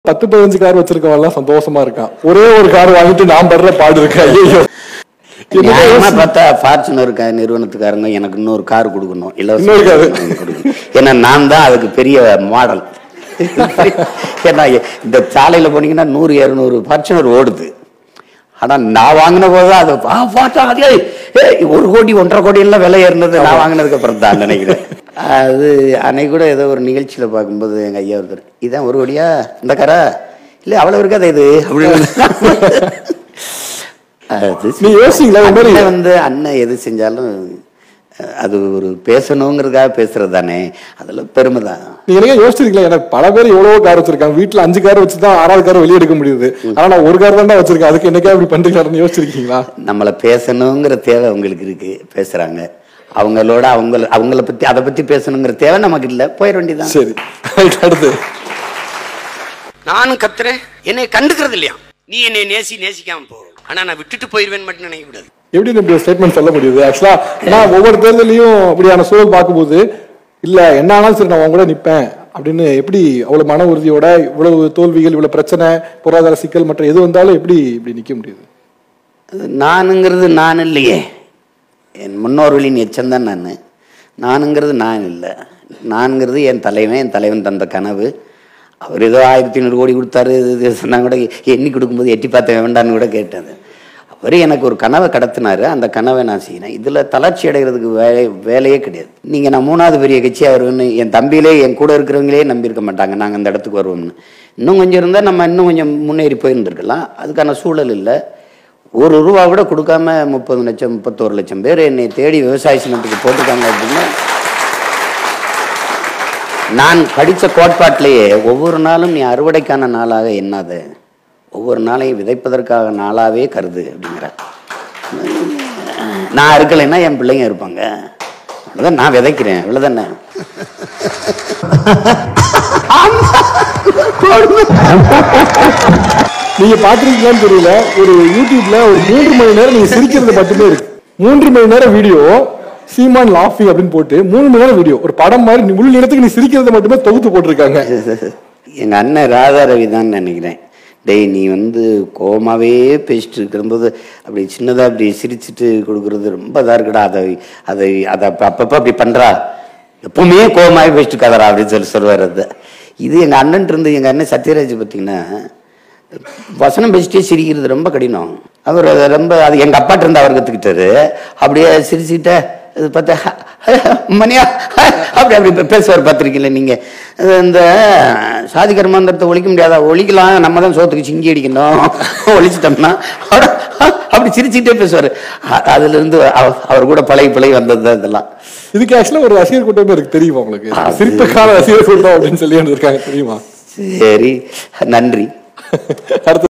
பத்து பதினஞ்சு கார் வச்சிருக்கவன் எல்லாம் சந்தோஷமா இருக்கான் ஒரே ஒரு கார் வாங்கிட்டு நான் படுற பாடு இருக்கா ஐயோ நியாயமா பார்த்தா ஃபார்ச்சுனர் கா- நிறுவனத்துக்காரங்க எனக்கு இன்னொரு கார் கொடுக்கணும் இன்னொரு car. இலவச கொடுக்கணும் ஏன்னா நான் தான் அதுக்கு பெரிய மாடல் ஏன்னா இந்த சாலையில போனீங்கன்னா நூறு இருநூறு ஃபார்ச்சுனர் ஓடுது ஆனா நான் வாங்கின போது அது ஆ, பார்த்தா அதே ஏய், ஒரு கோடி ஒன்றரை கோடி எல்லாம் விலை ஏறினது நான் வாங்கினதுக்கு அப்புறம் தான் நினைக்கிறேன் அது அன்னைக்கு கூட ஏதோ ஒரு நிகழ்ச்சியில பார்க்கும்போது எங்க ஐயா ஒருத்தர் இதான் ஒரு கோடியா இந்த காரா இல்ல அவ்வளவு இருக்காது இது அப்படின்னு அது நீ யோசிங்களா இந்த மாதிரி அண்ணன் வந்து அண்ணன் எது செஞ்சாலும் அஹ், அது ஒரு பேசணுங்கிறதுக்காக பேசுறது தானே அதுல பெருமை தான் நீங்க என்ன யோசிச்சிருக்கீங்களா எனக்கு பல பேர் எவ்வளவோ கார் வச்சிருக்காங்க வீட்டுல அஞ்சு கார் வச்சுதான் ஆறாவது கார் வெளியே எடுக்க முடியுது ஆனா நான் ஒரு கார் தான் வச்சிருக்கேன் அதுக்கு என்னைக்கா இப்படி பண்றீங்களான்னு யோசிச்சிருக்கீங்களா நம்மளை பேசணுங்கிற தேவை அவங்களுக்கு இருக்கு பேசுறாங்க அவங்களோட அவங்க அவங்கள பத்தி அதை பத்தி பேசணுங்கிற தேவை நமக்கு இல்ல போயிட வேண்டியதான் சரி Right, அடுத்து நானும் கத்துறேன் என்னை கண்டுக்கிறது இல்லையா நீ என்னை நேசி நேசிக்காம போ ஆனா நான் விட்டுட்டு போயிருவேன் மட்டும் நினைக்க கூடாது எப்படி இப்படி ஒரு ஸ்டேட்மெண்ட் சொல்ல முடியுது ஆக்சுவலா ஏன்னா ஒவ்வொரு தேர்தலையும் இப்படியான சூழல் பார்க்கும்போது இல்ல என்ன ஆனாலும் சரி நான் உன் கூட நிப்பேன் அப்படின்னு எப்படி அவ்வளவு மன உறுதியோட இவ்வளவு தோல்விகள் இவ்வளவு பிரச்சனை பொருளாதார சிக்கல் மற்ற எது வந்தாலும் எப்படி இப்படி நிக்க முடியுது அது நானுங்கிறது நான் இல்லையே என் முன்னோர்களின் எச்சம் தான் நான் நானுங்கிறது நான் இல்லை நான்கிறது என் தலைவன் என் தலைவன் தந்த கனவு அவர் ஏதோ ஆயிரத்தி ஐநூறு கோடி கொடுத்தாரு இது இது சொன்னா கூட எண்ணி கொடுக்கும்போது எட்டி பார்த்த வேண்டான்னு கூட கேட்டது அவர் எனக்கு ஒரு கனவை கடத்தினாரு அந்த கனவை நான் செய்யணும் இதில் தளர்ச்சி அடைகிறதுக்கு வேலை வேலையே கிடையாது நீங்கள் நான் மூணாவது பெரிய கட்சி வருவேன்னு என் தம்பியிலே என் கூட இருக்கிறவங்களே நம்பியிருக்க மாட்டாங்க நாங்கள் அந்த இடத்துக்கு வருவோம்னு இன்னும் கொஞ்சம் இருந்தால் நம்ம இன்னும் கொஞ்சம் முன்னேறி போயிருந்துருக்கலாம் அதுக்கான சூழல் இல்லை ஒரு ரூபா கூட கொடுக்காம முப்பது லட்சம் முப்பத்தோரு லட்சம் பேர் என்னை தேடி விவசாய சின்னத்துக்கு போட்டிருக்காங்க அப்படின்னா நான் படித்த கோட்பாட்டிலேயே ஒவ்வொரு நாளும் நீ அறுவடைக்கான நாளாக எண்ணாத ஒவ்வொரு நாளையும் விதைப்பதற்காக நாளாவே கருது அப்படிங்கிற நான் இருக்கலைன்னா என் பிள்ளைங்க இருப்பாங்க அவ்வளோதான் நான் விதைக்கிறேன் அவ்வளோதானே நீங்க பாத்திருக்கீங்களான்னு தெரியல ஒரு யூடியூப்ல ஒரு மூன்று மணி நேரம் நீங்க சிரிக்கிறது மட்டுமே இருக்கு மூன்று மணி நேரம் வீடியோ சீமான் லாஃபிங் அப்படின்னு போட்டு மூணு மணி நேரம் வீடியோ ஒரு படம் மாதிரி நீ முழு நேரத்துக்கு நீ சிரிக்கிறத மட்டுமே தொகுத்து போட்டிருக்காங்க எங்க அண்ணன் ராதா ரவி தான் நினைக்கிறேன் டேய் நீ வந்து கோமாவே பேசிட்டு இருக்கிறபோது அப்படி சின்னதா அப்படி சிரிச்சிட்டு கொடுக்கறது ரொம்ப இதா இருக்குடா அதை அதை அதை அப்ப- அப்பப்ப அப்படி பண்றா எப்பவுமே கோமாவே பேசிட்டு இருக்காதடா அப்படின்னு சொல்லி சொல்லுவார் அது இது எங்க அண்ணன் இருந்து எங்க அண்ணன் சத்யராஜ் பார்த்தீங்கன்னா வசனம் பேசிட்டே சிரிக்கிறது ரொம்ப கடினம் அவர் அதை ரொம்ப அது எங்க அப்பாட்ட இருந்து அவர் கத்துக்கிட்டாரு அப்படியே சிரிச்சுக்கிட்ட இது பார்த்தா மணியா அப்படி அப்படி பே- பேசுவார் பார்த்துருக்கீங்களா நீங்க அது இந்த சாதி கர்மாந்திரத்தை ஒழிக்க முடியாதா ஒழிக்கலாம் நம்ம தான் சோத்துக்கு சிங்கி அடிக்கணும் ஒழிச்சிட்டோம்னா அவர் அப்படி சிரிச்சுக்கிட்டே பேசுவார் அ- அதுல இருந்து அவ- அவர் கூட பழகி பழகி வந்தது தான் இதெல்லாம் இதுக்கு ஆக்சுவலா ஒரு ரசிகர் கூட்டமே இருக்கு தெரியுமா உங்களுக்கு அது- சிரிப்புக்கான ரசிகர் கூட்டம் அப்படின்னு சொல்லி இருக்காங்க தெரியுமா சரி நன்றி அடுத்து